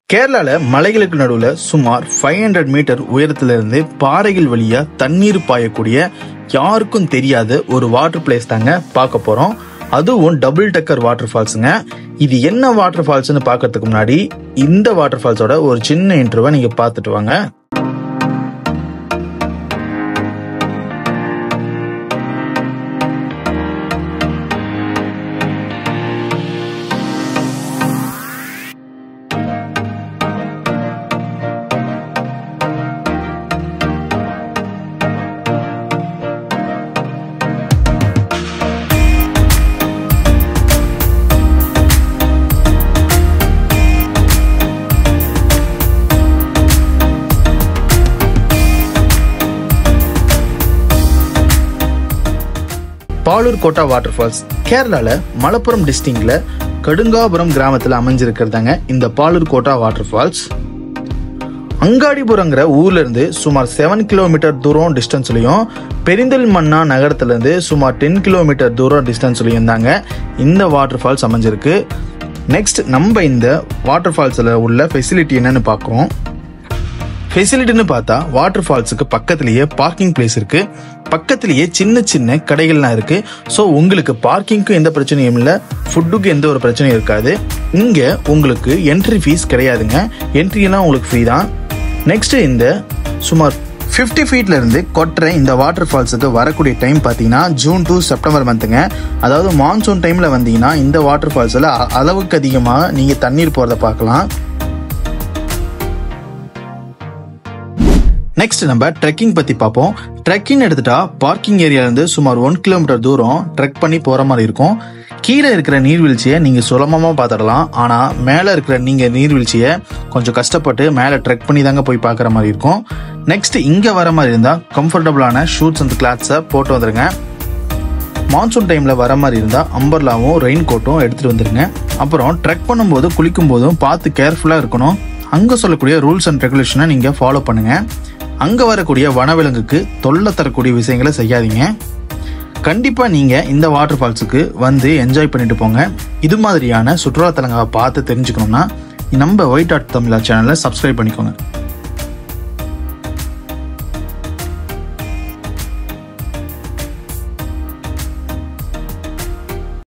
கேரளால மலைகளுக்கு நடுவுல சுமார் ஃபைவ் ஹண்ட்ரட் மீட்டர் உயரத்துல இருந்து பாறைகள் வழியா தண்ணீர் பாயக்கூடிய யாருக்கும் தெரியாத ஒரு வாட்டர் பிளேஸ் தாங்க பார்க்க போறோம் அதுவும் டபுள் டக்கர் வாட்டர் ஃபால்ஸுங்க இது என்ன வாட்டர் ஃபால்ஸ்னு பார்க்கறதுக்கு முன்னாடி இந்த வாட்டர் ஃபால்ஸோட ஒரு சின்ன இன்டர்வை நீங்க பார்த்துட்டு வாங்க பாலூர் கோட்டா வாட்டர் ஃபால்ஸ் கேரளால மலப்புரம் டிஸ்ட்ரிக்ட்ல கடுங்காபுரம் கிராமத்துல அமைஞ்சிருக்கிறதாங்க இந்த பாலூர் கோட்டா வாட்டர் ஃபால்ஸ் அங்காடிபுரங்கிற ஊர்ல இருந்து சுமார் செவன் கிலோமீட்டர் தூரம் டிஸ்டன்ஸ்லயும் பெரிந்தல்மண்ணா நகரத்துல இருந்து சுமார் டென் கிலோமீட்டர் தூரம் டிஸ்டன்ஸ்லயும் தாங்க இந்த வாட்டர் ஃபால்ஸ் அமைஞ்சிருக்கு நெக்ஸ்ட் நம்ம இந்த வாட்டர் ஃபால்ஸ்ல உள்ள ஃபெசிலிட்டி என்னன்னு பார்க்குறோம் ஃபெசிலிட்டின்னு பார்த்தா வாட்டர் ஃபால்ஸுக்கு பக்கத்துலயே பார்க்கிங் பிளேஸ் இருக்கு பக்கத்துலயே சின்ன சின்ன கடைகள்லாம் இருக்கு ஸோ உங்களுக்கு பார்க்கிங்க்கும் எந்த பிரச்சனையும் இல்லை ஃபுட்டுக்கு எந்த ஒரு பிரச்சனையும் இருக்காது இங்க உங்களுக்கு என்ட்ரி ஃபீஸ் கிடையாதுங்க என்ட்ரி எல்லாம் உங்களுக்கு ஃப்ரீ தான் நெக்ஸ்ட் இந்த சுமார் 50 ஃபீட்ல இருந்து கொட்டுற இந்த வாட்டர் ஃபால்ஸுக்கு வரக்கூடிய டைம் பார்த்தீங்கன்னா ஜூன் டு செப்டம்பர் மந்த்துங்க அதாவது மான்சூன் டைம்ல வந்தீங்கன்னா இந்த வாட்டர் ஃபால்ஸில் அளவுக்கு அதிகமாக நீங்க தண்ணீர் போறதை பார்க்கலாம் நெக்ஸ்ட் நம்ம ட்ரெக்கிங் பத்தி பார்ப்போம் ட்ரெக்கிங் எடுத்துட்டா பார்க்கிங் ஏரியால இருந்து சுமார் ஒன் கிலோமீட்டர் தூரம் ட்ரெக் பண்ணி போற மாதிரி இருக்கும் கீழே இருக்கிற நீர்வீழ்ச்சியை நீங்க சுலபமா பார்த்துடலாம் ஆனா மேல இருக்கிற நீங்க நீர்வீழ்ச்சியை கொஞ்சம் கஷ்டப்பட்டு மேல ட்ரெக் பண்ணி தாங்க போய் பார்க்குற மாதிரி இருக்கும் நெக்ஸ்ட் இங்க வர மாதிரி இருந்தா கம்ஃபர்டபுளான ஷூட்ஸ் அண்ட் கிளாத்ஸை போட்டு வந்துருங்க மான்சூன் டைம்ல வர மாதிரி இருந்தா அம்பர்லாவும் ரெயின் கோட்டும் எடுத்துட்டு வந்துருங்க அப்புறம் ட்ரெக் பண்ணும்போது குளிக்கும் போதும் பார்த்து கேர்ஃபுல்லா இருக்கணும் அங்க சொல்லக்கூடிய ரூல்ஸ் அண்ட் ரெகுலேஷனை நீங்க ஃபாலோ பண்ணுங்க அங்க வரக்கூடிய வனவிலங்குக்கு தொல்லை தரக்கூடிய விஷயங்களை செய்யாதீங்க கண்டிப்பா நீங்க இந்த வாட்டர் ஃபால்ஸுக்கு வந்து என்ஜாய் பண்ணிட்டு போங்க இது மாதிரியான சுற்றுலாத்தலங்களை பார்த்து தெரிஞ்சுக்கணும்னா நம்ம ஒயிட் ஆர்ட் தமிழா சேனலை சப்ஸ்கிரைப் பண்ணிக்கோங்க